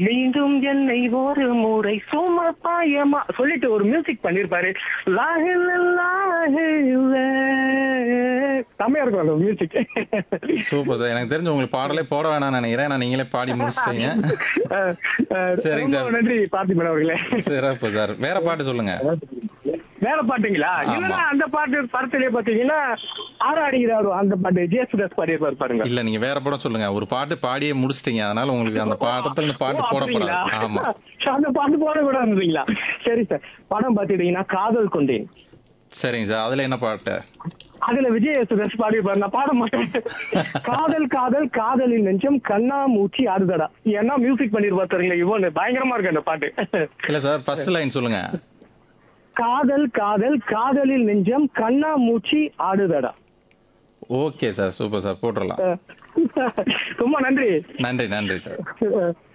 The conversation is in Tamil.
மீண்டும் என்னை ஒரு முறை சும்மா பாயமா சொல்லிட்டு ஒரு மியூசிக் பண்ணிருப்பாரு லாஹில்ல லாஹில்ல செம்மையா இருக்கும் அந்த மியூசிக் சூப்பர் சார் எனக்கு தெரிஞ்சு உங்களுக்கு பாடலே போட வேணாம்னு நினைக்கிறேன் நான் நீங்களே பாடி முடிச்சிட்டீங்க சரிங்க சார். நன்றி பார்த்திபன் அவர்களே சிறப்பு சார் வேற பாட்டு சொல்லுங்க வேற பாட்டுங்களா ஆமா. இல்லன்னா அந்த பாட்டு படத்திலே பாத்தீங்கன்னா ஆறாடுகிறாரு அந்த பாட்டு ஜேசுதாஸ் பாடியிருப்பாரு பாருங்க இல்ல நீங்க வேற படம் சொல்லுங்க ஒரு பாட்டு பாடியே முடிச்சிட்டீங்க அதனால உங்களுக்கு அந்த பாட்டத்துல இந்த பாட்டு ஓ, போடப்படாது அப்படிங்களா? ஆமா அந்த பாட்டு போட கூட இருந்தீங்களா சரி சார் படம் பாத்துட்டீங்கன்னா காதல் கொண்டேன் சரிங்க சார் அதுல என்ன பாட்டு அதுல விஜய் யேசுதாஸ் பாடியிருப்பாரு நான் பாட மாட்டேன் காதல் காதல் காதலின் நெஞ்சம் கண்ணா மூச்சி ஆடுதடா ஏன்னா மியூசிக் பண்ணிருப்பாரு பாருங்களேன் இவனு பயங்கரமா இருக்கு அந்த பாட்டு இல்ல சார் ஃபர்ஸ்ட் லைன் சொல்லுங்க காதல் காதல் காதலில் நெஞ்சம் கண்ணா மூச்சி ஆடுதடா ஓகே சார் சூப்பர் சார் போட்டுடலாம் ரொம்ப நன்றி நன்றி நன்றி சார்